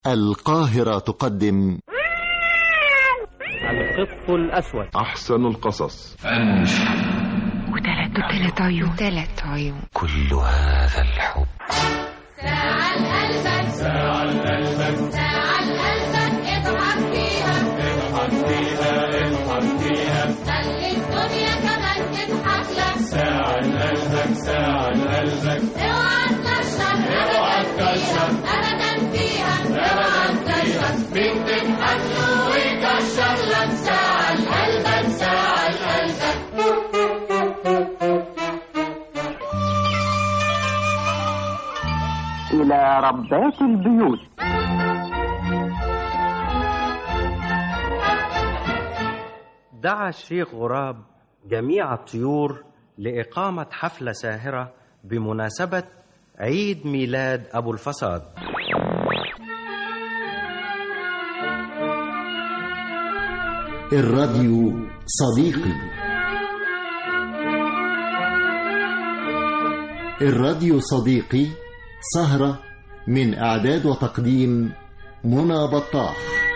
القاهرة تقدم القط الأسود أحسن القصص وثلاث وثلاث عيون ثلاث عيون كل هذا الحب ساعة لقلبك ساعة لقلبك ساعة لقلبك اضحك فيها اضحك فيها اضحك فيها خلي الدنيا كمان تضحك لك ساعة لقلبك ساعة لقلبك اوعى تكشف اوعى تكشف ابدا فيها اوعى تكشف مين تضحك له ويكشف لك ساعة لقلبك ساعة لقلبك إلى ربات البيوت دعا الشيخ غراب جميع الطيور لإقامة حفلة ساهرة بمناسبة عيد ميلاد أبو الفساد الراديو صديقي الراديو صديقي سهرة من إعداد وتقديم منى بطاح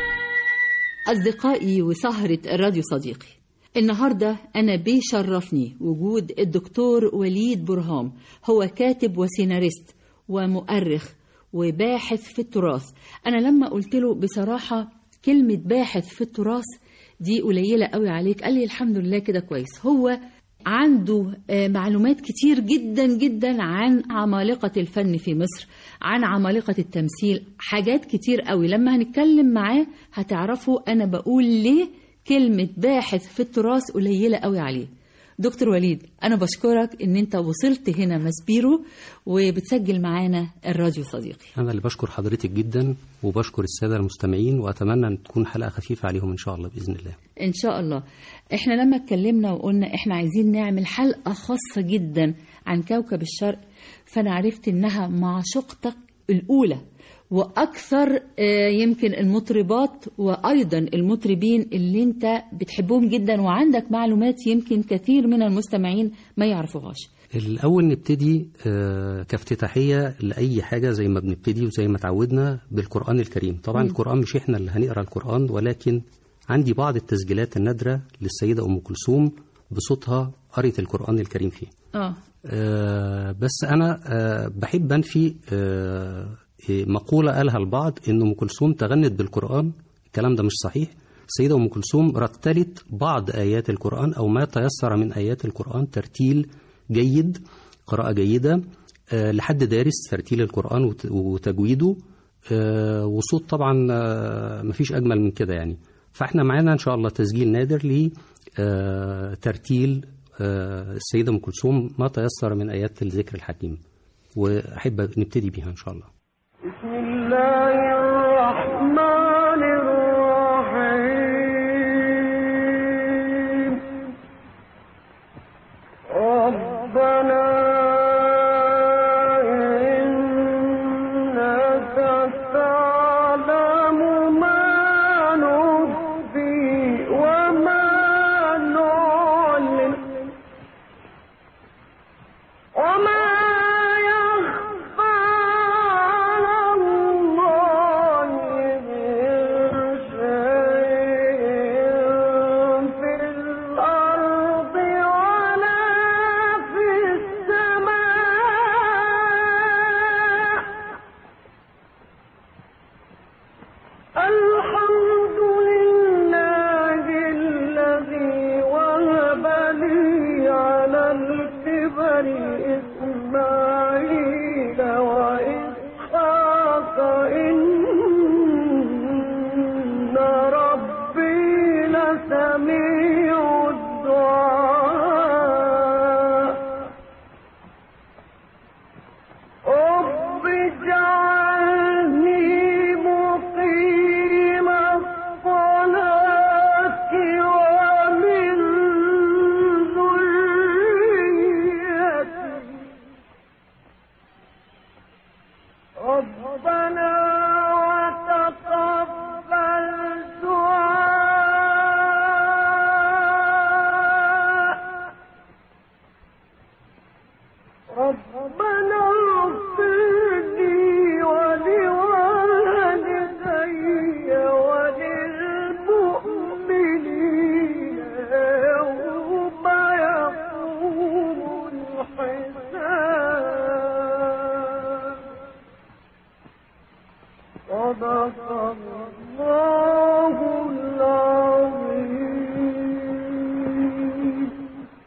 أصدقائي وسهرة الراديو صديقي النهاردة أنا بيشرفني وجود الدكتور وليد برهام هو كاتب وسيناريست ومؤرخ وباحث في التراث أنا لما قلت له بصراحة كلمة باحث في التراث دي قليلة قوي عليك قال لي الحمد لله كده كويس هو عنده آه، معلومات كتير جدا جدا عن عمالقة الفن في مصر عن عمالقة التمثيل حاجات كتير قوي لما هنتكلم معاه هتعرفوا أنا بقول ليه كلمة باحث في التراث قليلة قوي عليه دكتور وليد أنا بشكرك إن أنت وصلت هنا مسبيرو وبتسجل معانا الراديو صديقي أنا اللي بشكر حضرتك جدا وبشكر السادة المستمعين وأتمنى أن تكون حلقة خفيفة عليهم إن شاء الله بإذن الله إن شاء الله إحنا لما اتكلمنا وقلنا إحنا عايزين نعمل حلقة خاصة جدا عن كوكب الشرق فأنا عرفت إنها معشوقتك الأولى وأكثر آه، يمكن المطربات وأيضا المطربين اللي أنت بتحبهم جدا وعندك معلومات يمكن كثير من المستمعين ما يعرفوهاش الأول نبتدي آه، كافتتاحية لأي حاجة زي ما بنبتدي وزي ما تعودنا بالقرآن الكريم طبعا مم. القرآن مش إحنا اللي هنقرأ القرآن ولكن عندي بعض التسجيلات النادرة للسيدة أم كلثوم بصوتها قريت القرآن الكريم فيه آه آه، بس أنا آه، بحب أنفي آه، إيه، مقولة قالها البعض إن أم كلثوم تغنت بالقرآن الكلام ده مش صحيح السيدة أم كلثوم رتلت بعض آيات القرآن أو ما تيسر من آيات القرآن ترتيل جيد قراءة جيدة آه، لحد دارس ترتيل القرآن وت- وتجويده آه، وصوت طبعا آه، مفيش أجمل من كده يعني فاحنا معانا إن شاء الله تسجيل نادر لترتيل السيدة أم كلثوم ما تيسر من آيات الذكر الحكيم وأحب نبتدي بيها إن شاء الله بسم الله الرحمن الرحيم ربنا إنك تعلم ما نخفي وما نعلن وما يخفى على صدق الله العظيم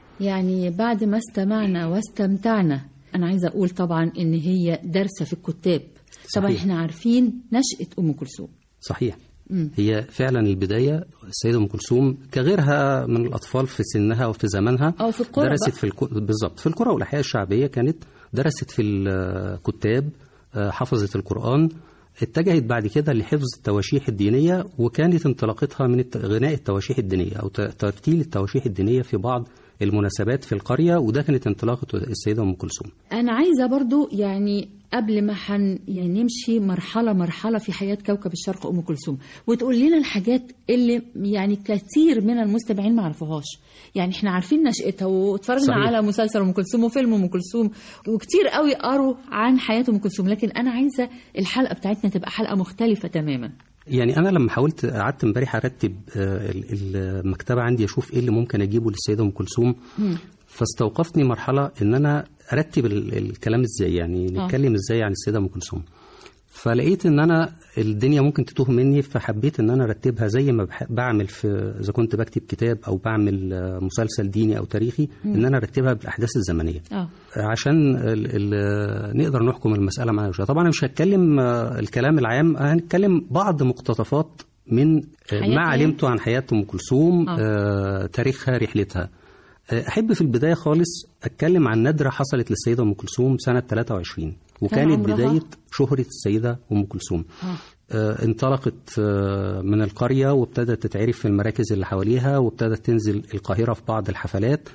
يعني بعد ما استمعنا واستمتعنا أنا عايزة أقول طبعا إن هي دارسة في الكتاب طبعا صحيح. إحنا عارفين نشأة أم كلثوم صحيح مم. هي فعلا البداية السيدة أم كلثوم كغيرها من الأطفال في سنها وفي زمانها أو في القرى درست بقى. في الكو... بالظبط في القرى والأحياء الشعبية كانت درست في الكتاب آه، حفظت القرآن اتجهت بعد كده لحفظ التواشيح الدينية وكانت انطلاقتها من الت- غناء التواشيح الدينية أو ت- ترتيل التواشيح الدينية في بعض المناسبات في القرية وده كانت انطلاقة السيدة أم كلثوم أنا عايزة برضو يعني قبل ما حن يعني نمشي مرحلة مرحلة في حياة كوكب الشرق أم كلثوم وتقول لنا الحاجات اللي يعني كثير من المستمعين ما عرفوهاش يعني احنا عارفين نشأتها واتفرجنا صحيح. على مسلسل أم كلثوم وفيلم أم كلثوم وكتير قوي قروا عن حياة أم كلثوم لكن أنا عايزة الحلقة بتاعتنا تبقى حلقة مختلفة تماما يعني انا لما حاولت قعدت امبارح ارتب آه، ال- المكتبه عندي اشوف ايه اللي ممكن اجيبه للسيده ام كلثوم فاستوقفتني مرحله ان انا ارتب ال- الكلام ازاي يعني نتكلم ازاي عن السيده ام كلثوم فلقيت ان انا الدنيا ممكن تتوه مني فحبيت ان انا ارتبها زي ما بح- بعمل في اذا كنت بكتب كتاب او بعمل آه، مسلسل ديني او تاريخي ان انا ارتبها بالاحداث الزمنيه اه عشان ال ال نقدر نحكم المسألة معانا شوية طبعا أنا مش هتكلم آه، الكلام العام هنتكلم بعض مقتطفات من آه، حياتها ما علمته عن حياة أم كلثوم آه. آه، تاريخها رحلتها آه، أحب في البداية خالص أتكلم عن ندرة حصلت للسيدة أم كلثوم سنة 23 وكانت عمرها؟ بداية شهرة السيدة أم كلثوم آه. آه، انطلقت آه، من القرية وابتدت تتعرف في المراكز اللي حواليها وابتدت تنزل القاهرة في بعض الحفلات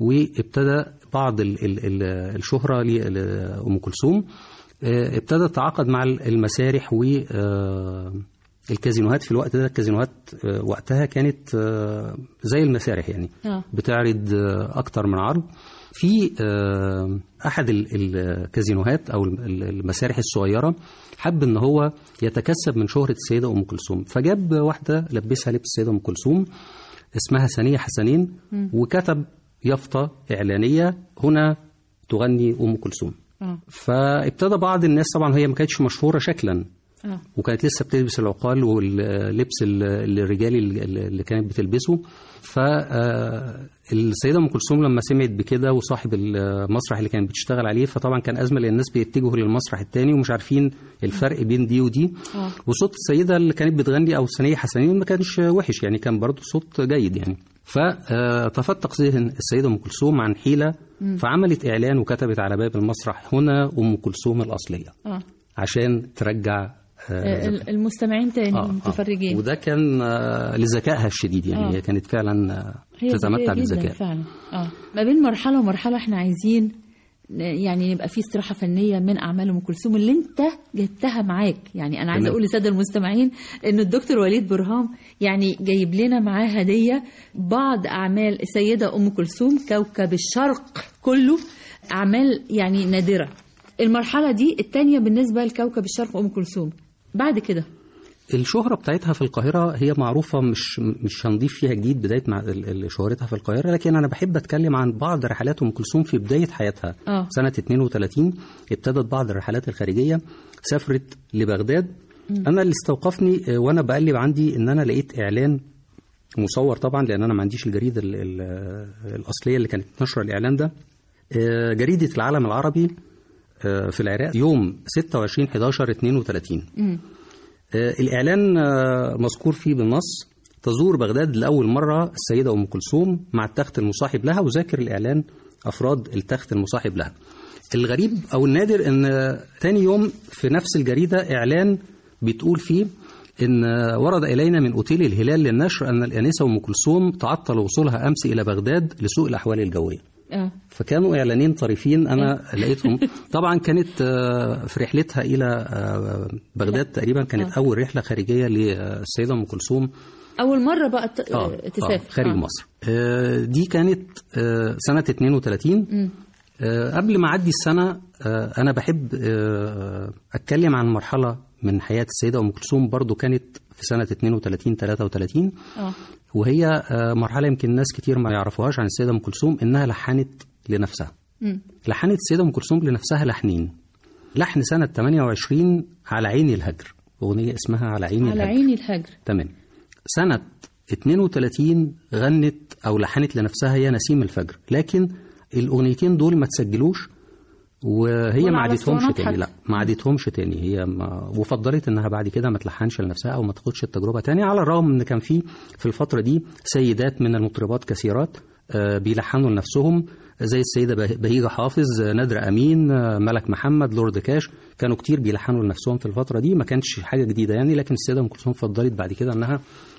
وابتدى بعض ال- ال- ال- الشهرة ل- لأم كلثوم آه، ابتدى تتعاقد مع المسارح و آه، الكازينوهات في الوقت ده الكازينوهات آه، وقتها كانت آه، زي المسارح يعني آه. بتعرض آه، أكتر من عرض في آه، أحد ال- الكازينوهات أو ال- المسارح الصغيرة حب إن هو يتكسب من شهرة السيدة أم كلثوم فجاب واحدة لبسها لبس السيدة أم كلثوم اسمها ثانية حسنين وكتب يافطة إعلانية هنا تغني أم كلثوم اه فابتدى بعض الناس طبعا هي ما كانتش مشهورة شكلا اه وكانت لسه بتلبس العقال واللبس ال- الرجالي اللي اللي كانت بتلبسه فالسيدة أم كلثوم لما سمعت بكده وصاحب المسرح اللي كانت بتشتغل عليه فطبعا كان أزمة لأن الناس بيتجهوا للمسرح التاني ومش عارفين الفرق بين دي ودي آه. وصوت السيدة اللي كانت بتغني أو ثانية حسنين ما كانش وحش يعني كان برضه صوت جيد يعني فتفتق ذهن السيدة أم كلثوم عن حيلة فعملت إعلان وكتبت على باب المسرح هنا أم كلثوم الأصلية اه عشان ترجع آه، ال- المستمعين تاني آه، آه. المتفرجين وده كان آه، لذكائها الشديد يعني آه. هي كانت فعلا آه، هي تتمتع ذكية جدا بالذكاء فعلا اه ما بين مرحله ومرحله احنا عايزين ن- يعني يبقى في استراحه فنيه من اعمال ام كلثوم اللي انت جبتها معاك يعني انا عايزه تمام. اقول للساده المستمعين ان الدكتور وليد برهام يعني جايب لنا معاه هديه بعض اعمال السيده ام كلثوم كوكب الشرق كله اعمال يعني نادره المرحله دي الثانيه بالنسبه لكوكب الشرق ام كلثوم بعد كده الشهرة بتاعتها في القاهرة هي معروفة مش مش هنضيف فيها جديد بداية مع ال- ال- شهرتها في القاهرة لكن أنا بحب أتكلم عن بعض رحلات أم كلثوم في بداية حياتها آه. سنة 32 ابتدت بعض الرحلات الخارجية سافرت لبغداد أنا اللي استوقفني آه، وأنا بقلب عندي إن أنا لقيت إعلان مصور طبعا لأن أنا ما عنديش الجريدة ال- ال- الأصلية اللي كانت نشر الإعلان ده آه، جريدة العالم العربي آه، في العراق يوم 26 11 32 آه، الإعلان آه، مذكور فيه بالنص تزور بغداد لأول مرة السيدة أم كلثوم مع التخت المصاحب لها وذاكر الإعلان أفراد التخت المصاحب لها الغريب أو النادر أن آه، تاني يوم في نفس الجريدة إعلان بتقول فيه إن آه، ورد إلينا من أوتيل الهلال للنشر أن الآنسة أم كلثوم تعطل وصولها أمس إلى بغداد لسوء الأحوال الجوية اه فكانوا اعلانين طريفين انا لقيتهم طبعا كانت آه، في رحلتها الى آه، بغداد تقريبا كانت اول رحله خارجيه للسيده ام كلثوم اول مره بقى ت- آه، تسافر آه، خارج آه. مصر آه، دي كانت آه، سنه 32 آه، قبل ما اعدي السنه آه، انا بحب آه، اتكلم عن مرحله من حياه السيده ام كلثوم برضو كانت في سنه 32 33 اه وهي آه، مرحله يمكن ناس كتير ما يعرفوهاش عن السيده ام كلثوم انها لحنت لنفسها مم. لحنت السيدة أم كلثوم لنفسها لحنين لحن سنة 28 على عين الهجر اغنيه اسمها على عيني على الهجر. عيني الهجر تمام سنة 32 غنت أو لحنت لنفسها يا نسيم الفجر لكن الأغنيتين دول ما تسجلوش وهي ولا ما على عادتهمش اسطوانات تاني حتى. لا ما عادتهمش تاني هي ما وفضلت انها بعد كده ما تلحنش لنفسها او ما تاخدش التجربه تاني على الرغم ان كان في في الفتره دي سيدات من المطربات كثيرات آه، بيلحنوا لنفسهم زي السيده به- بهيجه حافظ آه، نادره امين آه، ملك محمد لورد كاش كانوا كتير بيلحنوا لنفسهم في الفتره دي ما كانش حاجه جديده يعني لكن السيده ام كلثوم فضلت بعد كده انها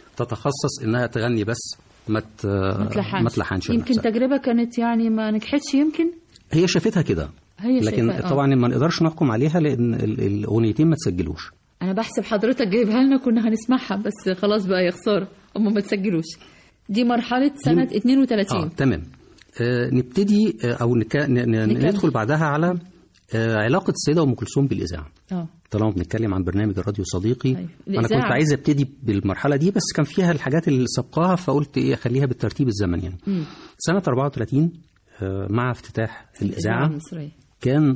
تتخصص انها تغني بس ما ت- ما تلحنش ما تلحنش يمكن لنفسها. تجربة كانت يعني ما نجحتش يمكن هي شافتها كده هي لكن شايفة- آه. طبعا ما نقدرش نحكم عليها لان ال- الاغنيتين ما تسجلوش انا بحسب حضرتك جايبها لنا كنا هنسمعها بس خلاص بقى يا خساره هم ما تسجلوش دي مرحله سنه 32 اه تمام آه نبتدي آه او نك... ن... ن... نكمل. ندخل بعدها على آه علاقه السيده ام كلثوم بالاذاعه اه طالما بنتكلم عن برنامج الراديو صديقي أيوة. انا الإذاعة. كنت عايز ابتدي بالمرحله دي بس كان فيها الحاجات اللي سبقاها فقلت ايه اخليها بالترتيب الزمني يعني مم. سنه 34 آه مع افتتاح الاذاعه المصريه كان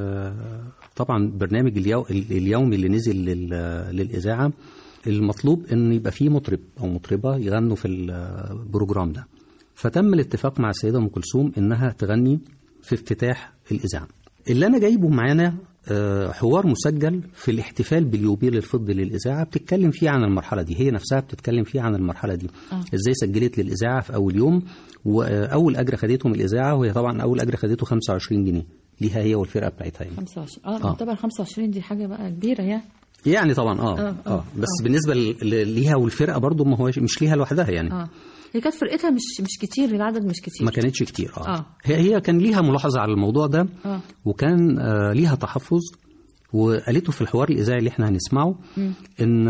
آه، طبعا برنامج اليو... اليومي اللي نزل لل... للإذاعة المطلوب أن يبقى فيه مطرب أو مطربة يغنوا في البروجرام ده فتم الاتفاق مع السيدة أم كلثوم إنها تغني في افتتاح الإذاعة اللي أنا جايبه معانا آه، حوار مسجل في الاحتفال باليوبيل الفضي للإذاعة بتتكلم فيه عن المرحلة دي هي نفسها بتتكلم فيه عن المرحلة دي آه. ازاي سجلت للإذاعة في أول يوم وأول أجر خدته من الإذاعة وهي طبعا أول أجر خدته 25 جنيه ليها هي والفرقة بتاعتها يعني 25 اه آه. طبعا 25 دي حاجه بقى كبيره يعني يعني طبعا اه آه، اه, آه، بس آه. بالنسبة ل- ل- ليها والفرقة برضو ما هو مش ليها لوحدها يعني اه هي كانت فرقتها مش مش كتير العدد مش كتير ما كانتش كتير اه, آه. هي هي كان ليها ملاحظة على الموضوع ده اه وكان آه ليها تحفظ وقالته في الحوار الإذاعي اللي احنا هنسمعه مم. إن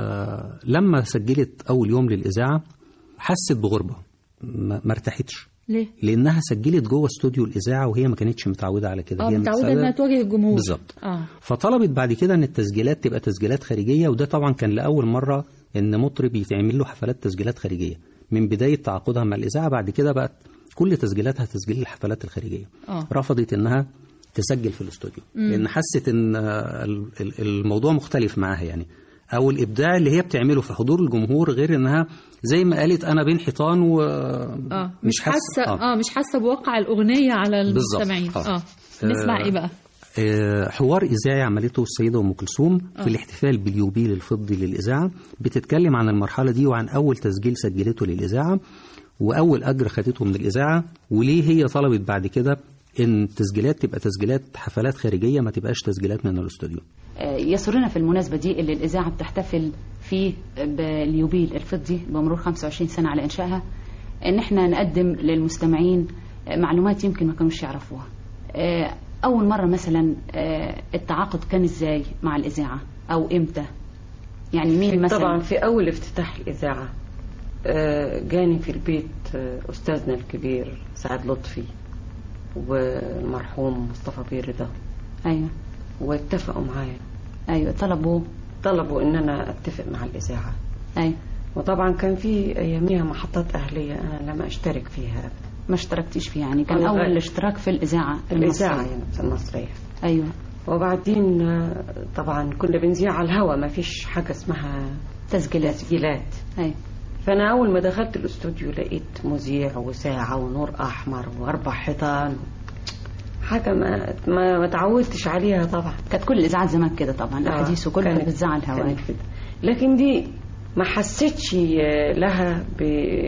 آه لما سجلت أول يوم للإذاعة حست بغربة ما ما ارتاحتش ليه؟ لأنها سجلت جوه استوديو الإذاعة وهي ما كانتش متعودة على كده اه هي متعوده متعودة- انها تواجه الجمهور بالظبط اه فطلبت بعد كده ان التسجيلات تبقى تسجيلات خارجيه وده طبعا كان لاول مره ان مطرب يتعمل له حفلات تسجيلات خارجيه من بدايه تعاقدها مع الاذاعه بعد كده بقت كل تسجيلاتها تسجيل الحفلات الخارجيه آه. رفضت انها تسجل في الاستوديو لان حست ان آه، ال- ال- الموضوع مختلف معاها يعني او الابداع اللي هي بتعمله في حضور الجمهور غير انها زي ما قالت انا بين حيطان و اه مش حاسه آه. اه مش حاسه بواقع الاغنيه على بالظبط. المستمعين آه. اه نسمع آه. ايه بقى؟ آه، حوار إذاعي عملته السيدة أم كلثوم في الاحتفال باليوبيل الفضي للإذاعة بتتكلم عن المرحلة دي وعن أول تسجيل سجلته للإذاعة وأول أجر خدته من الإذاعة وليه هي طلبت بعد كده إن التسجيلات تبقى تسجيلات حفلات خارجية ما تبقاش تسجيلات من الاستوديو يسرنا في المناسبة دي اللي الإذاعة بتحتفل فيه باليوبيل الفضي بمرور 25 سنة على إنشائها إن إحنا نقدم للمستمعين معلومات يمكن ما كانوش يعرفوها آه، أول مرة مثلا آه، التعاقد كان إزاي مع الإذاعة أو إمتى يعني مين مثلا طبعا في أول افتتاح الإذاعة آه، جاني في البيت آه، أستاذنا الكبير سعد لطفي والمرحوم مصطفى بيه رضا أيوه واتفقوا معايا أيوه طلبوا طلبوا إن أنا أتفق مع الإذاعة أيوه وطبعا كان في أياميها محطات أهلية أنا لم أشترك فيها أبدا ما اشتركتيش فيه يعني كان أنا أول غير. اشتراك في الإذاعة الإذاعة المصرية. يعني المصرية أيوه وبعدين آه، طبعا كنا بنذيع على الهوا ما فيش حاجة اسمها تسجيلات تسجيلات أيوه فأنا أول ما دخلت الاستوديو لقيت مذيع وساعة ونور أحمر وأربع حيطان حاجة ما ما, ما تعودتش عليها طبعا كانت كل الإذاعات زمان كده طبعا الأحاديث وكل كانت كانت- بتذاع على الهواء كانت كده. لكن دي ما حسيتش آه، لها ب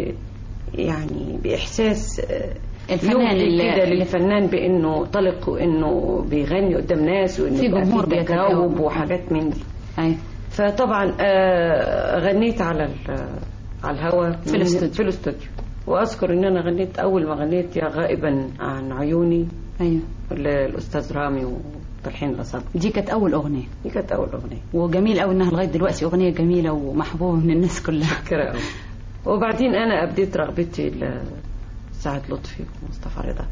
يعني بإحساس آه، الفنان يوحي اللي- كده اللي- للفنان بانه طلق وانه بيغني قدام ناس وانه في يبقى جمهور في بيتجاوب. تجاوب وحاجات من دي أيوه فطبعا آه، غنيت على ال- على الهوا في الاستوديو. في الاستوديو واذكر ان انا غنيت اول ما غنيت يا غائبا عن عيوني أيوه للاستاذ رامي وطلحين الأصد دي كانت أول أغنية دي كانت اول اغنيه وجميل قوي انها لغايه دلوقتي اغنيه جميله ومحبوبه من الناس كلها فاكره قوي وبعدين انا ابديت رغبتي لسعد لطفي ومصطفى رضا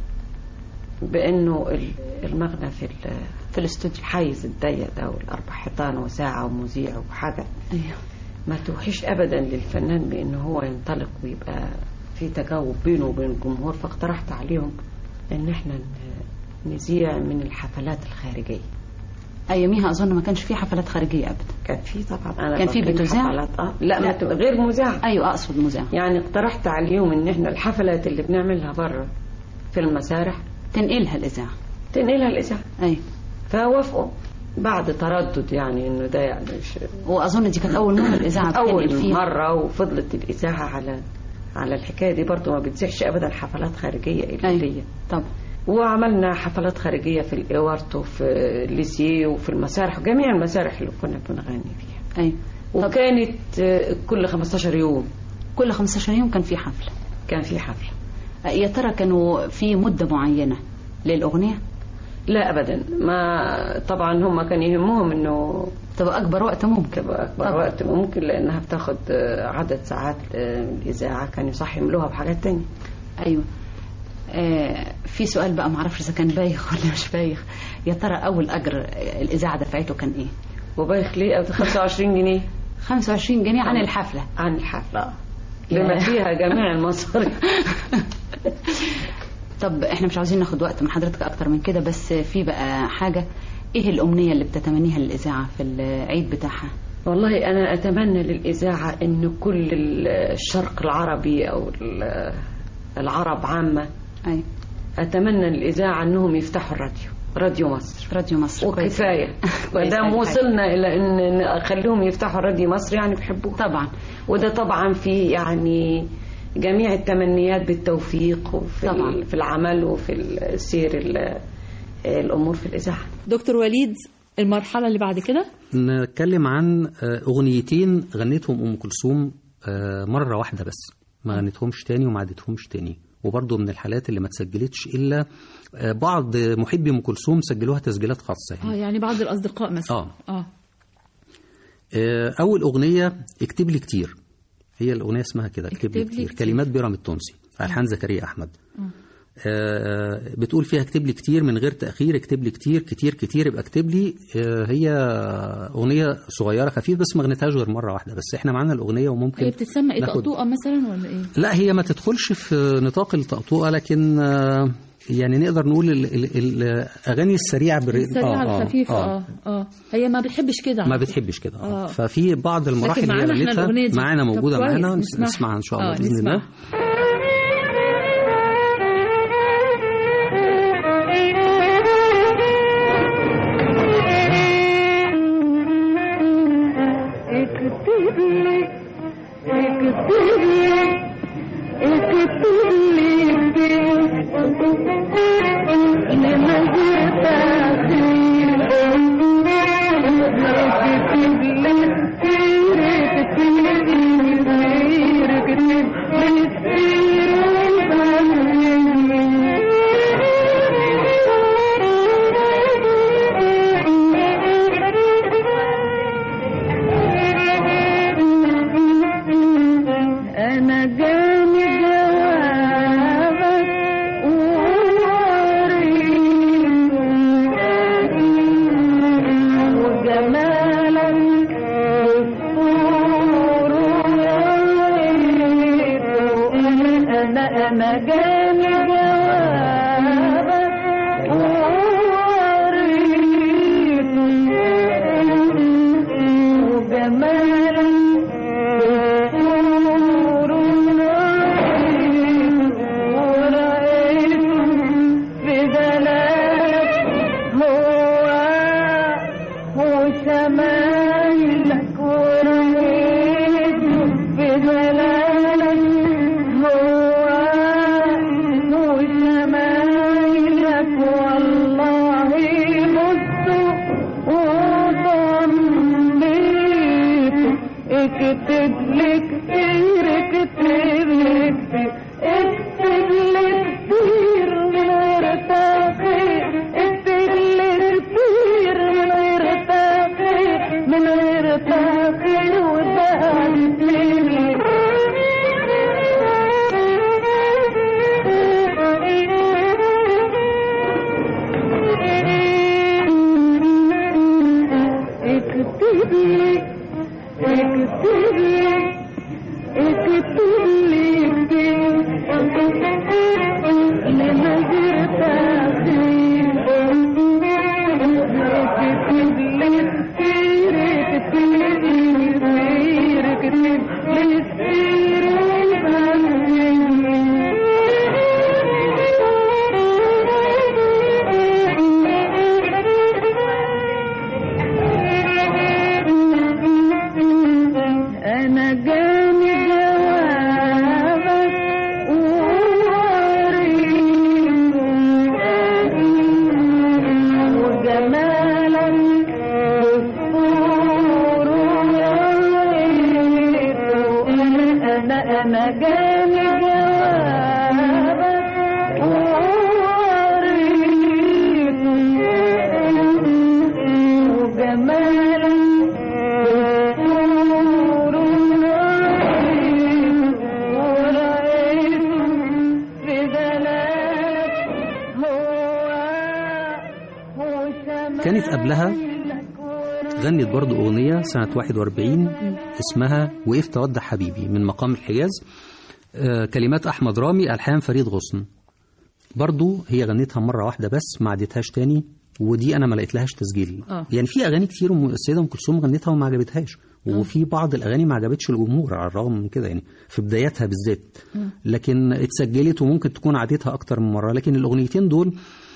بانه ال- المغنى في ال- في الاستوديو الحيز الضيق ده والاربع حيطان وساعه ومذيع وحاجه ايوه ما توحيش ابدا للفنان بانه هو ينطلق ويبقى في تجاوب بينه وبين الجمهور فاقترحت عليهم ان احنا ن- نذيع من الحفلات الخارجيه اياميها اظن ما كانش في حفلات خارجيه ابدا كان في طبعا انا كان في بقيم بتذاع؟ حفلات اه لا, لا. ما تبقى غير مذاع ايوه اقصد مذاع يعني اقترحت على اليوم ان احنا الحفلات اللي بنعملها بره في المسارح تنقلها الاذاعه تنقلها الاذاعه ايوه فوافقوا بعد تردد يعني انه ده يعني مش واظن دي كانت اول مره الاذاعه تنقل اول فيها مره وفضلت الاذاعه على على الحكايه دي برضه ما بتزحش ابدا حفلات خارجيه ايطاليه طبعا وعملنا حفلات خارجيه في الايوارت وفي الليسيه وفي المسارح وجميع المسارح اللي كنا بنغني فيها ايوه وكانت آه، كل 15 يوم كل 15 يوم كان في حفله كان في حفله يا ترى كانوا في مده معينه للاغنيه لا ابدا ما طبعا هم كان يهمهم انه تبقى اكبر وقت ممكن تبقى اكبر طبعا. وقت ممكن لانها بتاخد آه، عدد ساعات آه، من الاذاعه كانوا يصح يملوها بحاجات تانية ايوه آه في سؤال بقى معرفش اذا كان بايخ ولا مش بايخ يا ترى اول اجر آه، الاذاعه دفعته كان ايه وبايخ ليه أو 25 جنيه 25 جنيه عن الحفله عن الحفله آه. يا. بما فيها جميع المصاريف طب احنا مش عاوزين ناخد وقت من حضرتك اكتر من كده بس في بقى حاجه ايه الامنيه اللي بتتمنيها للاذاعه في العيد بتاعها والله أنا أتمنى للإذاعة أن كل الشرق العربي أو ال- العرب عامة أي. أتمنى للإذاعة أنهم يفتحوا الراديو راديو مصر راديو مصر وكفاية ما كويس دام أوي. وصلنا إلى أن أخليهم يفتحوا راديو مصر يعني بيحبوه طبعا وده طبعا في يعني جميع التمنيات بالتوفيق وفي طبعا. ال- في العمل وفي السير ال- الأمور في الإذاعة دكتور وليد المرحلة اللي بعد كده نتكلم عن آه، أغنيتين غنيتهم أم كلثوم آه، مرة واحدة بس ما غنيتهمش تاني وما عدتهمش تاني وبرضه من الحالات اللي ما تسجلتش إلا آه، بعض محبي أم كلثوم سجلوها تسجيلات خاصة يعني. اه يعني بعض الأصدقاء مثلا آه. اه آه، أول أغنية اكتب لي كتير هي الأغنية اسمها كده اكتب لي اكتب لي كتير كتير. كلمات بيرام التونسي ألحان زكريا أحمد آه، بتقول فيها اكتب لي كتير من غير تأخير اكتب لي كتير كتير كتير يبقى اكتب لي آه، هي أغنية صغيرة خفيفة بس ما غنيتهاش غير مرة واحدة بس احنا معانا الأغنية وممكن هي بتتسمى ايه ناخد- طقطوقة مثلا ولا ايه؟ لا هي ما تدخلش في نطاق الطقطوقة لكن آه، يعني نقدر نقول ال- ال- الأغاني السريعة بالر- السريعة آه، آه، الخفيفة آه. اه اه هي ما بتحبش كده ما على فكرة. بتحبش كده آه. آه. ففي بعض المراحل لكن اللي هي معانا احنا غنيتها الأغنية دي. معانا طب موجودة كويس، معانا نسمعها. نسمعها إن شاء الله آه، بإذن الله نسمعها. اكتب لي اكتب لي اكتب لي لما زرت اخير اكتب لي كتير اكتب لي كتير اكتب لي أنا جاني جوابك ووريك وجمالك والصور ووريك أنا أنا جاني جوابك ووريك وجمالك والله بصوا وضميت اكتب لي كتير اكتب لي كتير اكتب لي كتير من غير تأخير اكتب لي كتير من غير تأخير من غير تأخير وبعد اكتب لي اكتب لي اكتب لي كتير لما زرت اخير اكتب أنا جالي جوابك ووريته وجمالك دستور ورأيته في دلالك هو هو شمالك كانت قبلها غنت برضو أغنية سنة 41 اسمها وقفت أودع حبيبي من مقام الحجاز آه، كلمات أحمد رامي ألحان فريد غصن برضو هي غنتها مرة واحدة بس ما عدتهاش تاني ودي أنا ما لقيتلهاش تسجيل آه. يعني في أغاني كتير م- السيدة أم كلثوم غنتها وما عجبتهاش وفي بعض الأغاني ما عجبتش الجمهور على الرغم من كده يعني في بداياتها بالذات لكن اتسجلت وممكن تكون عادتها أكتر من مرة لكن الأغنيتين دول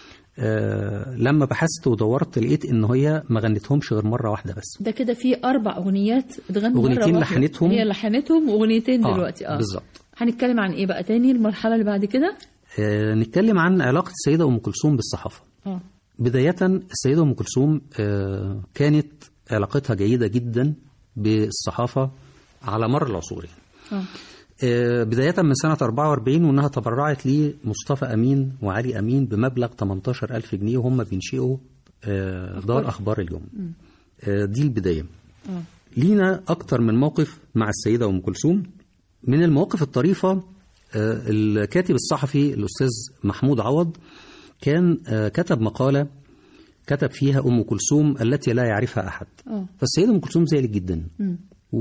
آه لما بحثت ودورت لقيت ان هي ما غنتهمش غير مره واحده بس ده كده في اربع اغنيات اتغنوا مرة أغنيتين واحدة. لحنتهم. هي لحنتهم واغنيتين آه، دلوقتي اه بالظبط. هنتكلم عن ايه بقى تاني المرحله اللي بعد كده آه نتكلم عن علاقه السيده ام كلثوم بالصحافه اه بدايه السيده ام كلثوم آه كانت علاقتها جيده جدا بالصحافه على مر العصور يعني. اه آه، بداية من سنة 44 وإنها تبرعت لمصطفى أمين وعلي أمين بمبلغ 18 ألف جنيه وهم بينشئوا آه، دار أخبار اليوم آه، دي البداية اه لينا أكتر من موقف مع السيدة أم كلثوم من المواقف الطريفة آه، الكاتب الصحفي الأستاذ محمود عوض كان آه، كتب مقالة كتب فيها أم كلثوم التي لا يعرفها أحد اه فالسيدة أم كلثوم زعلت جدا مم.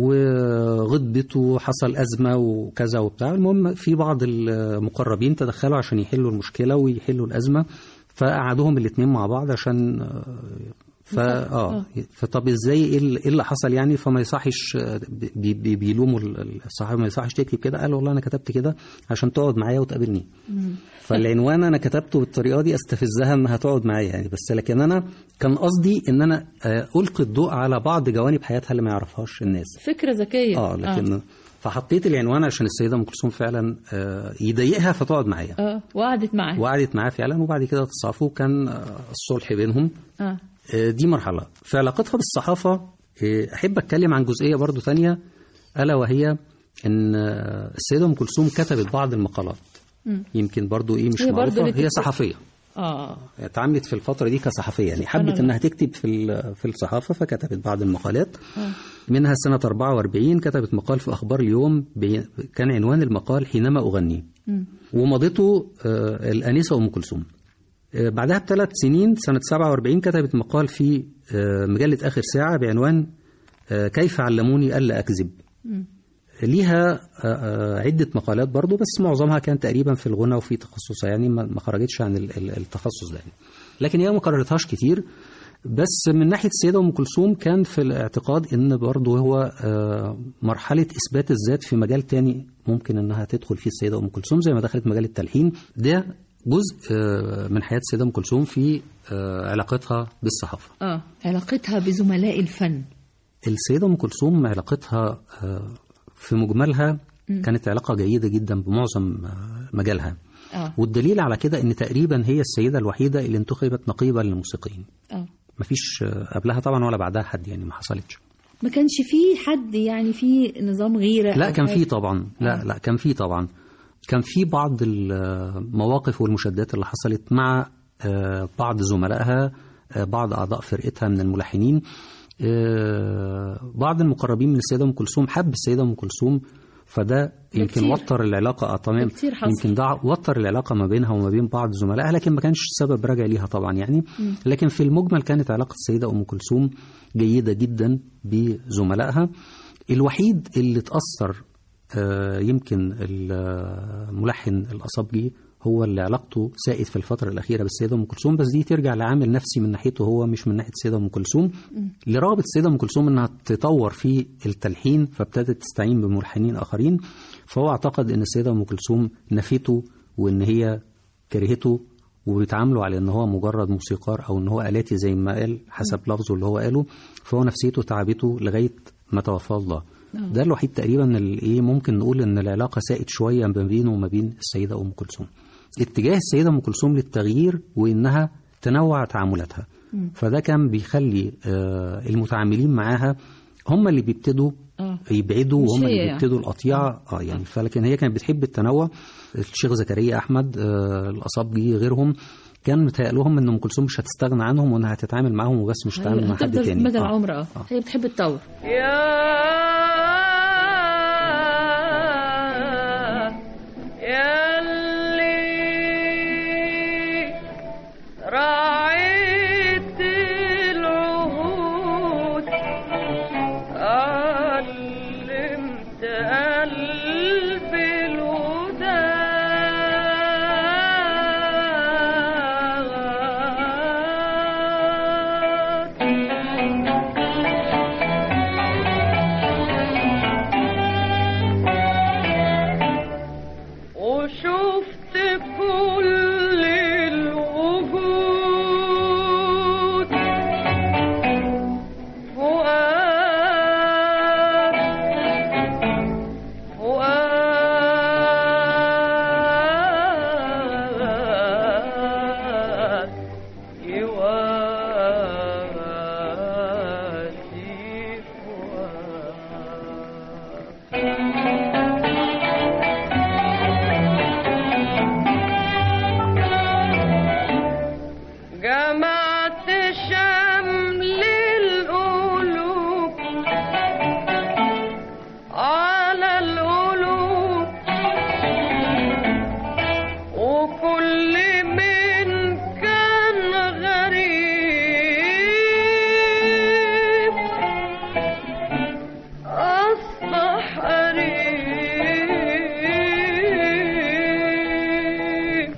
وغضبت وحصل أزمة وكذا وبتاع المهم في بعض المقربين تدخلوا عشان يحلوا المشكلة ويحلوا الأزمة فقعدوهم الاثنين مع بعض عشان آه، فا اه فطب ازاي ايه اللي- إيه اللي حصل يعني فما يصحش آه، بي بي بيلوموا ال- الصحابه ما يصحش تكتب كده قال والله انا كتبت كده عشان تقعد معايا وتقابلني فالعنوان انا كتبته بالطريقه دي استفزها انها تقعد معايا يعني بس لكن انا كان قصدي ان انا آه، القي الضوء على بعض جوانب حياتها اللي ما يعرفهاش الناس فكره ذكيه اه لكن فحطيت العنوان عشان السيده ام كلثوم فعلا آه، يضايقها فتقعد معايا اه وقعدت معاه وقعدت معاه فعلا وبعد كده تصافوا كان آه، الصلح بينهم اه آه، دي مرحلة في علاقتها بالصحافة آه، أحب أتكلم عن جزئية برضو تانية ألا وهي أن آه، السيدة أم كلثوم كتبت بعض المقالات مم. يمكن برضو إيه مش هي برضو معروفة اللي هي بتكتب. صحفية اه اتعاملت في الفترة دي كصحفية يعني سبحان حبت الله. إنها تكتب في ال- في الصحافة فكتبت بعض المقالات آه. منها سنة 44 كتبت مقال في أخبار اليوم بي- كان عنوان المقال حينما أغني مم. ومضته آه، الأنسة أم كلثوم آه، بعدها بثلاث سنين سنة 47 كتبت مقال في آه، مجلة آخر ساعة بعنوان آه، كيف علموني ألا أكذب مم. ليها آه، آه، عدة مقالات برضو بس معظمها كان تقريبا في الغنى وفي تخصصها يعني ما ما خرجتش عن ال- ال- التخصص ده يعني. لكن هي ما كررتهاش كتير بس من ناحية السيدة أم كلثوم كان في الاعتقاد إن برضو هو آه، مرحلة إثبات الذات في مجال تاني ممكن إنها تدخل فيه السيدة أم كلثوم زي ما دخلت مجال التلحين ده جزء آه، من حياة السيدة أم كلثوم في آه، علاقتها بالصحافة اه علاقتها بزملاء الفن السيدة أم كلثوم علاقتها آه، في مجملها كانت علاقة جيدة جدا بمعظم آه، مجالها اه والدليل على كده ان تقريبا هي السيده الوحيده اللي انتخبت نقيبا للموسيقيين اه مفيش آه، قبلها طبعا ولا بعدها حد يعني ما حصلتش ما كانش فيه حد يعني في نظام غيره لا أو كان حاجة. في طبعا لا لا كان في طبعا كان في بعض المواقف والمشادات اللي حصلت مع آه، بعض زملائها آه، بعض اعضاء فرقتها من الملحنين آه، بعض المقربين من السيده ام كلثوم حب السيده ام كلثوم فده يمكن كتير. وتر العلاقه اه تمام ده كتير حصل. يمكن ده وتر العلاقه ما بينها وما بين بعض زملائها لكن ما كانش سبب راجع ليها طبعا يعني لكن في المجمل كانت علاقه السيده ام كلثوم جيده جدا بزملائها الوحيد اللي اتاثر آه، يمكن الملحن الاصابجي هو اللي علاقته سائد في الفترة الأخيرة بالسيدة أم كلثوم بس دي ترجع لعامل نفسي من ناحيته هو مش من ناحية السيدة أم كلثوم لرغبة السيدة أم كلثوم إنها تطور في التلحين فابتدت تستعين بملحنين آخرين فهو اعتقد إن السيدة أم كلثوم نفته وإن هي كرهته وبيتعاملوا على ان هو مجرد موسيقار او ان هو الاتي زي ما قال حسب لفظه اللي هو قاله فهو نفسيته تعبته لغايه ما توفاه الله ده الوحيد تقريبا اللي ايه ممكن نقول ان العلاقه سائد شويه ما بينه وما بين السيده ام كلثوم اتجاه السيده ام كلثوم للتغيير وانها تنوع تعاملاتها فده كان بيخلي آه، المتعاملين معاها هم اللي بيبتدوا اه يبعدوا مش وهم هي اللي يعني. بيبتدوا القطيعه اه يعني فلكن هي كانت بتحب التنوع الشيخ زكريا احمد آه الاصابجي غيرهم كان متهيألهم ان ام كلثوم مش هتستغنى عنهم وانها هتتعامل معاهم وبس مش هتتعامل مع حد هتفضل تاني مدى آه. العمر اه هي بتحب التور ياللي راعيت العهود علمت قلبي الوداد وشفت كل الوجود فؤاد فؤاد يواسي جمعت شمل القلوب على القلوب وكل من كان غريب أصبح قريب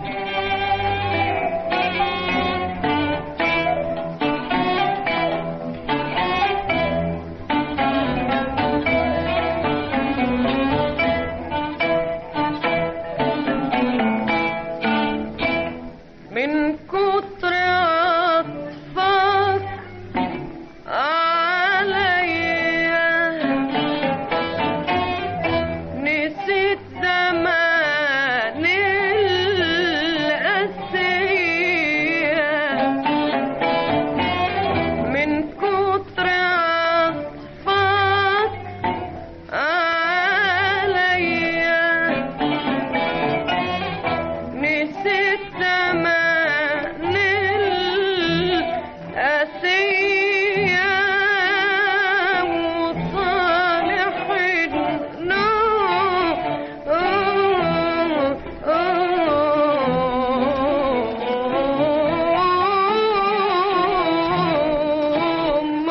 من كتر عطفك عليا نسيت زمان القسية من كتر عطفك عليا نسيت زمان القاسية وصالح النوم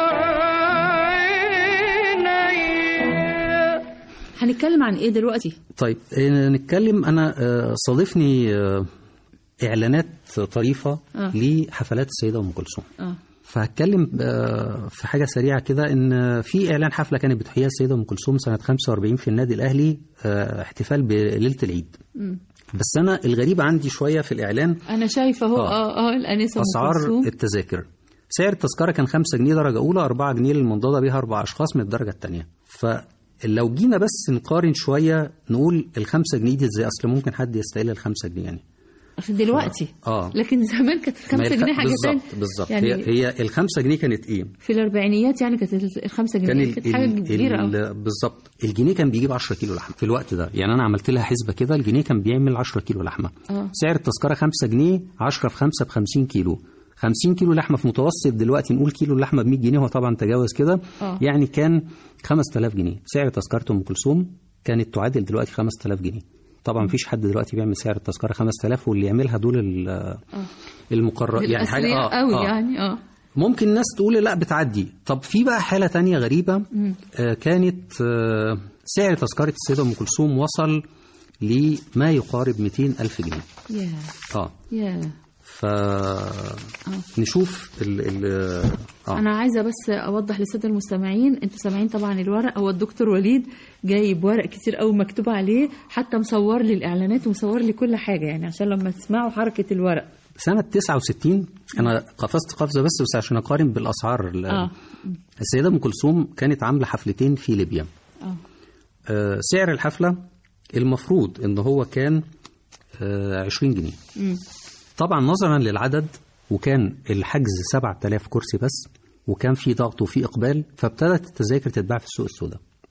عينيا هنتكلم عن ايه دلوقتي طيب آه، نتكلم انا آه، صادفني آه، اعلانات طريفه آه. لحفلات السيده ام كلثوم اه فهتكلم آه، في حاجه سريعه كده ان في اعلان حفله كانت بتحييها السيده ام كلثوم سنه 45 في النادي الاهلي آه، احتفال بليله العيد مم. بس انا الغريب عندي شويه في الاعلان انا شايفه اهو آه. اه اه الانسه ام اسعار كلثوم التذاكر سعر التذكره كان 5 جنيه درجه اولى 4 جنيه للمنضده بيها اربع اشخاص من الدرجه الثانيه فلو جينا بس نقارن شويه نقول ال 5 جنيه دي ازاي اصل ممكن حد يستقل ال 5 جنيه يعني عشان دلوقتي اه لكن زمان كانت ما هي 5 الخ- جنيه حاجه بالظبط تانية بالظبط يعني هي هي ال 5 جنيه كانت ايه؟ في الاربعينيات يعني كانت ال 5 كان جنيه ال- كانت حاجه ال- كبيره قوي ال- بالظبط الجنيه كان بيجيب 10 كيلو لحمه في الوقت ده يعني انا عملت لها حسبه كده الجنيه كان بيعمل 10 كيلو لحمه اه سعر التذكره 5 جنيه 10 في 5 ب 50 كيلو 50 كيلو لحمه في متوسط دلوقتي نقول كيلو اللحمه ب 100 جنيه هو طبعا تجاوز كده آه. يعني كان 5000 جنيه سعر تذكره ام كلثوم كانت تعادل دلوقتي 5000 جنيه طبعا مفيش حد دلوقتي بيعمل سعر التذكره 5000 واللي يعملها دول ال- المقرر يعني حاجه الأثرياء اه, قوي آه. يعني اه ممكن الناس تقول لا بتعدي طب في بقى حالة تانية غريبة آه كانت آه سعر تذكرة السيدة أم كلثوم وصل لما يقارب 200 ألف جنيه يا اه يا فنشوف ال ال اه انا عايزه بس اوضح للساده المستمعين انتوا سامعين طبعا الورق هو الدكتور وليد جايب ورق كتير قوي مكتوب عليه حتى مصور لي الاعلانات ومصور لي كل حاجه يعني عشان لما تسمعوا حركه الورق سنة 69 أنا قفزت قفزة بس بس عشان أقارن بالأسعار ال- اه السيدة أم كلثوم كانت عاملة حفلتين في ليبيا اه آه سعر الحفلة المفروض إن هو كان آه 20 جنيه مم. طبعا نظرا للعدد وكان الحجز 7000 كرسي بس وكان في ضغط وفي اقبال فابتدت التذاكر تتباع في السوق السوداء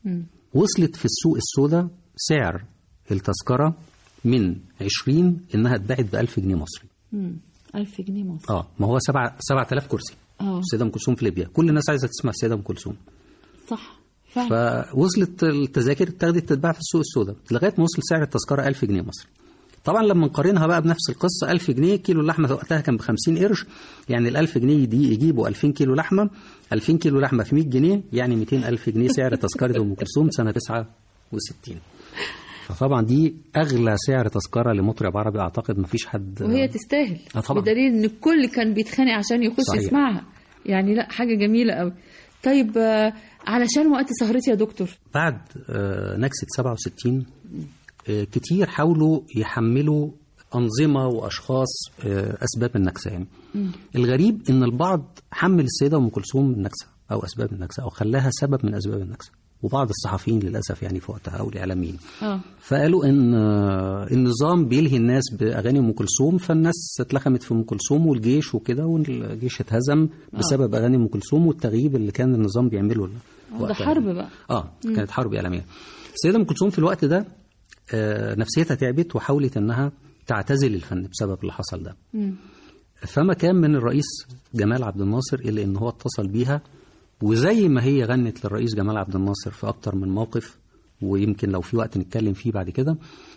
مم. وصلت في السوق السوداء سعر التذكرة من 20 إنها اتباعت ب 1000 جنيه مصري مم. 1000 جنيه مصري اه ما هو 7 7000 كرسي اه السيدة أم كلثوم في ليبيا كل الناس عايزة تسمع السيدة أم كلثوم صح فعلا فوصلت التذاكر ابتدت تتباع في السوق السوداء لغايه ما وصل سعر التذكره 1000 جنيه مصري طبعا لما نقارنها بقى بنفس القصه 1000 جنيه كيلو اللحمه وقتها كان ب 50 قرش يعني ال 1000 جنيه دي يجيبوا 2000 كيلو لحمه 2000 كيلو لحمه في 100 جنيه يعني 200 الف جنيه سعر تذكره ام كلثوم سنه 69 فطبعا دي اغلى سعر تذكره لمطرب عربي اعتقد ما فيش حد وهي تستاهل آه طبعا. بدليل ان الكل كان بيتخانق عشان يخش صحيح. يسمعها يعني لا حاجه جميله قوي طيب آه، علشان وقت سهرتي يا دكتور بعد آه، نكسة 67 آه، كتير حاولوا يحملوا أنظمة وأشخاص آه، أسباب النكسة يعني الغريب إن البعض حمل السيدة أم كلثوم النكسة أو أسباب النكسة أو خلاها سبب من أسباب النكسة وبعض الصحفيين للأسف يعني في وقتها أو الإعلاميين اه فقالوا ان آه، النظام بيلهي الناس باغاني ام كلثوم فالناس اتلخمت في ام كلثوم والجيش وكده والجيش اتهزم بسبب اغاني ام كلثوم والتغييب اللي كان النظام بيعمله ده وقتها. حرب بقى اه كانت حرب اعلاميه السيده ام كلثوم في الوقت ده آه، نفسيتها تعبت وحاولت انها تعتزل الفن بسبب اللي حصل ده مم. فما كان من الرئيس جمال عبد الناصر الا ان هو اتصل بيها وزي ما هي غنت للرئيس جمال عبد الناصر في اكتر من موقف ويمكن لو في وقت نتكلم فيه بعد كده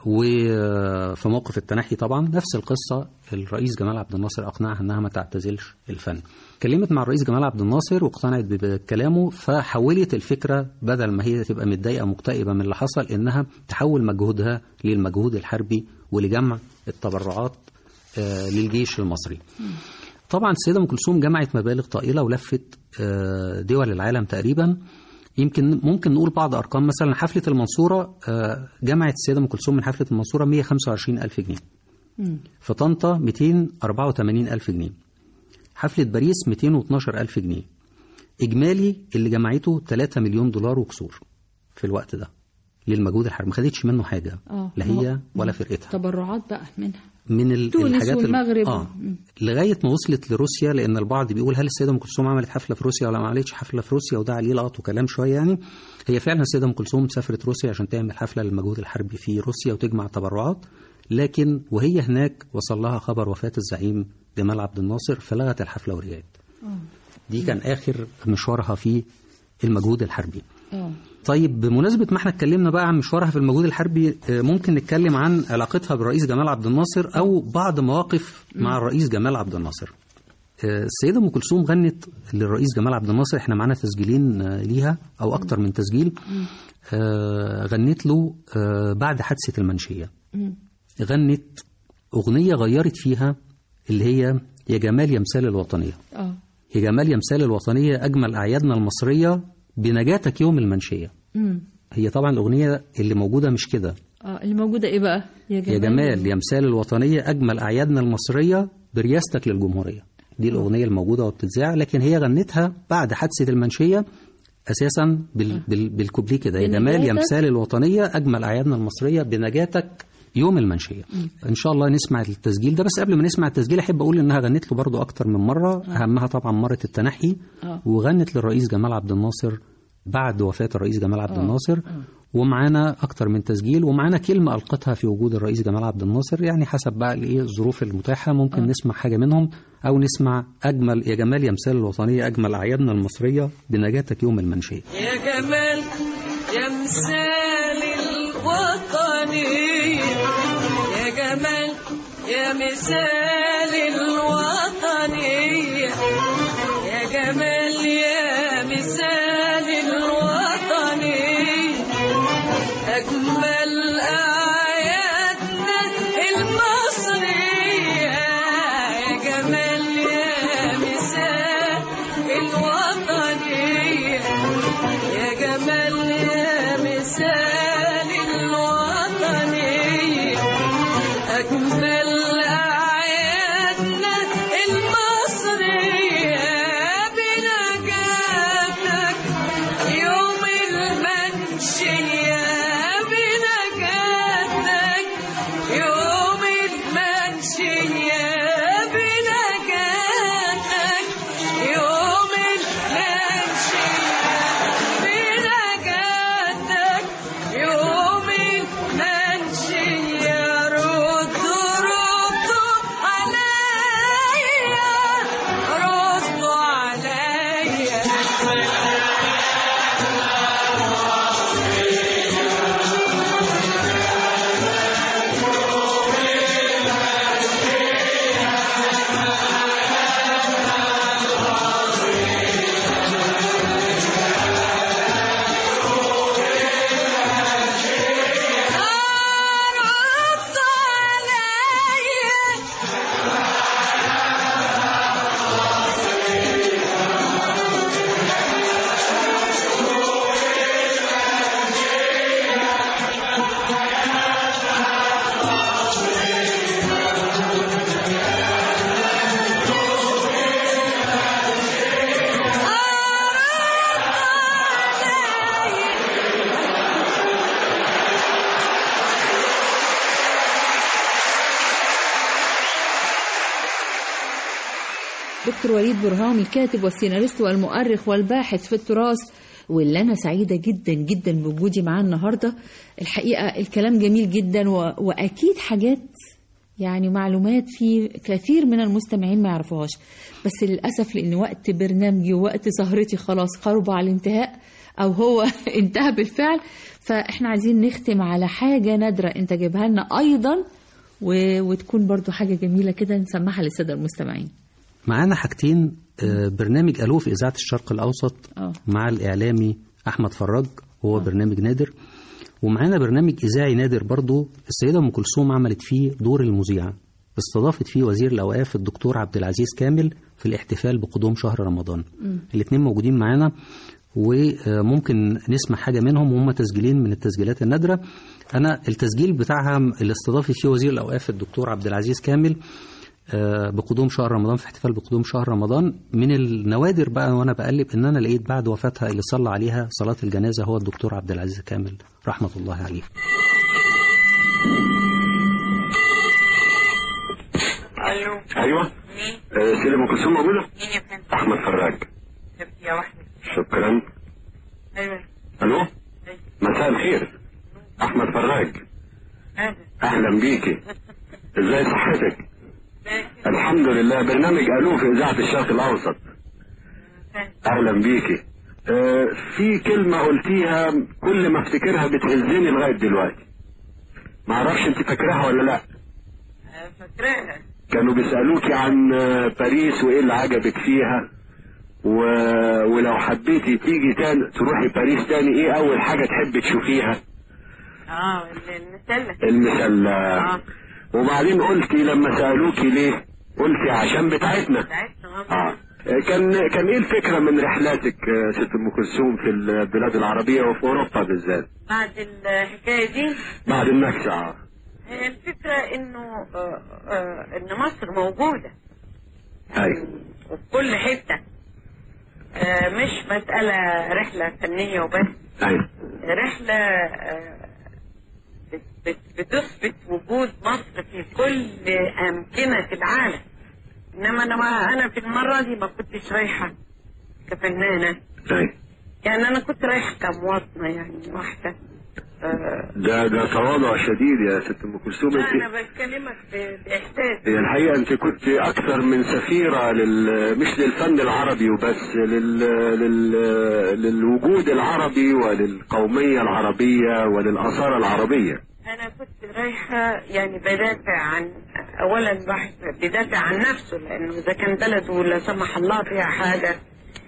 وفي موقف التنحي طبعا نفس القصة الرئيس جمال عبد الناصر أقنعها أنها ما تعتزلش الفن كلمت مع الرئيس جمال عبد الناصر واقتنعت بكلامه فحولت الفكرة بدل ما هي تبقى متضايقة مكتئبة من اللي حصل إنها تحول مجهودها للمجهود الحربي ولجمع التبرعات آه، للجيش المصري طبعا السيدة أم كلثوم جمعت مبالغ طائلة ولفت آه، دول العالم تقريبا يمكن ممكن نقول بعض أرقام مثلا حفلة المنصورة آه، جمعت السيدة أم كلثوم من حفلة المنصورة 125 ألف جنيه مم. في طنطا 284 ألف جنيه حفلة باريس 212 ألف جنيه إجمالي اللي جمعته 3 مليون دولار وكسور في الوقت ده للمجهود الحربي ما خدتش منه حاجة اه لا ما هو- هي ولا فرقتها تبرعات بقى منها من ال- تونس الحاجات ال- والمغرب. اه مم. لغايه ما وصلت لروسيا لان البعض بيقول هل السيده ام كلثوم عملت حفله في روسيا ولا ما عملتش حفله في روسيا وده عليه لغط وكلام شويه يعني هي فعلا السيده ام كلثوم سافرت روسيا عشان تعمل حفله للمجهود الحربي في روسيا وتجمع تبرعات لكن وهي هناك وصل لها خبر وفاه الزعيم جمال عبد الناصر فلغت الحفله ورجعت دي كان اخر مشوارها في المجهود الحربي اه طيب بمناسبة ما احنا اتكلمنا بقى عن مشوارها في المجهود الحربي آه، ممكن نتكلم عن علاقتها بالرئيس جمال عبد الناصر أو بعض مواقف مع الرئيس جمال عبد الناصر آه، السيدة أم كلثوم غنت للرئيس جمال عبد الناصر احنا معانا تسجيلين آه، ليها أو أكتر من تسجيل آه، غنت له آه، بعد حادثة المنشية مم. غنت أغنية غيرت فيها اللي هي يا جمال يا مثال الوطنية اه يا جمال يا مثال الوطنية أجمل أعيادنا المصرية بنجاتك يوم المنشية مم. هي طبعا الأغنية اللي موجودة مش كده اه اللي موجوده ايه بقى يا جمال يا جمال يا مثال الوطنية أجمل أعيادنا المصرية برياستك للجمهورية دي الأغنية الموجودة وبتتذاع لكن هي غنتها بعد حادثة المنشية أساسا بال بال بالكوبليه كده يا جمال يا بنجاتك. مثال الوطنية أجمل أعيادنا المصرية بنجاتك يوم المنشية إن شاء الله نسمع التسجيل ده بس قبل ما نسمع التسجيل أحب أقول إنها غنت له برضو أكتر من مرة أهمها طبعا مرة التنحي آه. وغنت للرئيس جمال عبد الناصر بعد وفاة الرئيس جمال عبد آه. الناصر ومعانا أكتر من تسجيل ومعانا كلمة ألقتها في وجود الرئيس جمال عبد الناصر يعني حسب بقى الإيه الظروف المتاحة ممكن آه. نسمع حاجة منهم أو نسمع أجمل يا جمال يا مثال الوطنية أجمل أعيادنا المصرية بنجاتك يوم المنشية يا جمال يا مثال الوطنية يا جمال يا مثال الوطنية يا جمال يا مثال الوطنية أجمل أعيادنا المصرية يا جمال يا مثال الوطنية يا جمال يا مثال الوطنية أجمل أعيادنا المصرية بنجاتك يوم المنشية بنجاتك دكتور وليد برهام الكاتب والسيناريست والمؤرخ والباحث في التراث واللي أنا سعيدة جدا جدا بوجودي معاه النهاردة الحقيقة الكلام جميل جدا و... وأكيد حاجات يعني معلومات في كثير من المستمعين ما يعرفوهاش بس للأسف لأن وقت برنامجي ووقت سهرتي خلاص قرب على الانتهاء أو هو انتهى بالفعل فإحنا عايزين نختم على حاجة نادرة أنت جايبها لنا أيضا و... وتكون برضو حاجة جميلة كده نسمعها للسادة المستمعين معانا حاجتين آه، برنامج ألو في إذاعة الشرق الأوسط اه مع الإعلامي أحمد فراج وهو برنامج نادر ومعانا برنامج إذاعي نادر برضو السيدة أم كلثوم عملت فيه دور المذيعة استضافت فيه وزير الأوقاف الدكتور عبد العزيز كامل في الاحتفال بقدوم شهر رمضان الاثنين موجودين معانا وممكن نسمع حاجة منهم وهم تسجيلين من التسجيلات النادرة أنا التسجيل بتاعها اللي استضافت فيه وزير الأوقاف الدكتور عبد العزيز كامل آه، بقدوم شهر رمضان في احتفال بقدوم شهر رمضان من النوادر بقى وانا بقلب ان انا لقيت بعد وفاتها اللي صلى عليها صلاه الجنازه هو الدكتور عبد العزيز كامل رحمه الله عليه. الو ايوه مين آه، سيدة ام كلثوم موجوده مين يا فندم احمد فراج يا واحده شكرا ايوه الو أيوة. مساء الخير احمد فراج اهلا اهلا بيكي ازاي صحتك الحمد لله برنامج الو في اذاعه الشرق الاوسط اهلا بيكي آه، في كلمه قلتيها كل ما افتكرها بتهزني لغايه دلوقتي ما اعرفش انت فاكراها ولا لا فاكراها كانوا بيسألوكي عن آه، باريس وايه اللي عجبك فيها و... ولو حبيتي تيجي تاني تروحي باريس تاني ايه اول حاجة تحبي تشوفيها اه المسله المسلة اه وبعدين قلتي لما سألوكي ليه قلتي عشان بتاعتنا بتاعتنا اه كان كان ايه الفكرة من رحلاتك آه، ست ام كلثوم في البلاد العربية وفي اوروبا بالذات بعد الحكايه دي بعد النكسة اه هي الفكره انه آه آه ان مصر موجوده ايوه وفي كل حته آه مش مساله رحله فنيه وبس ايوه رحله آه بت- بت- بتثبت وجود مصر في كل امكنه العالم انما انا ما انا في المره دي ما كنتش رايحه كفنانه ايوه يعني انا كنت رايحه كمواطنه يعني واحده آه ده ده تواضع شديد يا ست ام كلثوم لا انت انا بكلمك ب- باحساس هي الحقيقة أنت كنت أكثر من سفيرة لل... مش للفن العربي وبس لل... لل... للوجود العربي وللقومية العربية وللآثار العربية انا كنت رايحه يعني بدافع عن اولا الواحد بيدافع عن نفسه لانه اذا كان بلده لا سمح الله فيها حاجه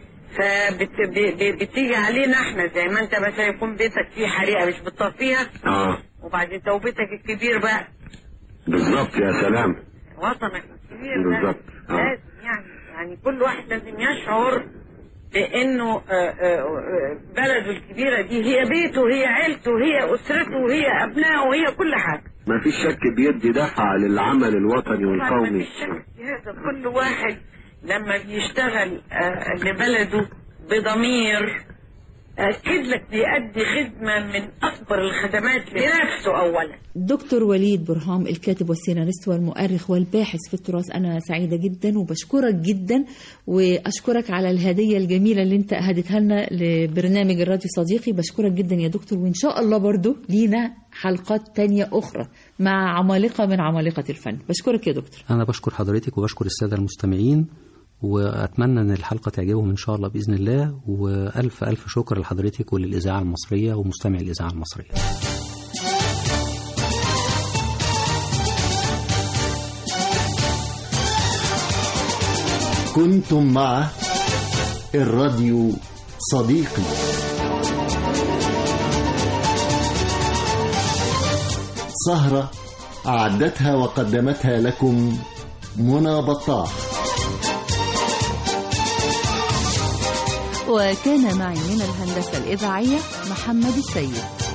فبتيجي علينا احنا زي ما انت مثلا يكون بيتك فيه حريقه مش بتطفيها آه وبعدين توبتك الكبير بقى بالظبط يا سلام وطنك الكبير ده بالظبط. آه. لازم يعني يعني كل واحد لازم يشعر بانه آه، آه، آه، بلده الكبيره دي هي بيته هي عيلته هي اسرته هي ابنائه هي كل حاجه ما فيش شك بيدي دفعة للعمل الوطني طبعاً ما والقومي فيش شك في هذا كل واحد لما بيشتغل آه، لبلده بضمير أكيد لك بيأدي خدمة من أكبر الخدمات لنفسه أولا دكتور وليد برهام الكاتب والسيناريست والمؤرخ والباحث في التراث أنا سعيدة جدا وبشكرك جدا وأشكرك على الهدية الجميلة اللي أنت أهدتها لنا لبرنامج الراديو صديقي بشكرك جدا يا دكتور وإن شاء الله برضو لينا حلقات تانية أخرى مع عمالقة من عمالقة الفن بشكرك يا دكتور أنا بشكر حضرتك وبشكر السادة المستمعين وأتمنى أن الحلقة تعجبهم إن شاء الله بإذن الله وألف ألف شكر لحضرتك وللإذاعة المصرية ومستمعي الإذاعة المصرية كنتم مع الراديو صديقي سهرة أعدتها وقدمتها لكم منى بطاح وكان معي من الهندسة الإذاعية محمد السيد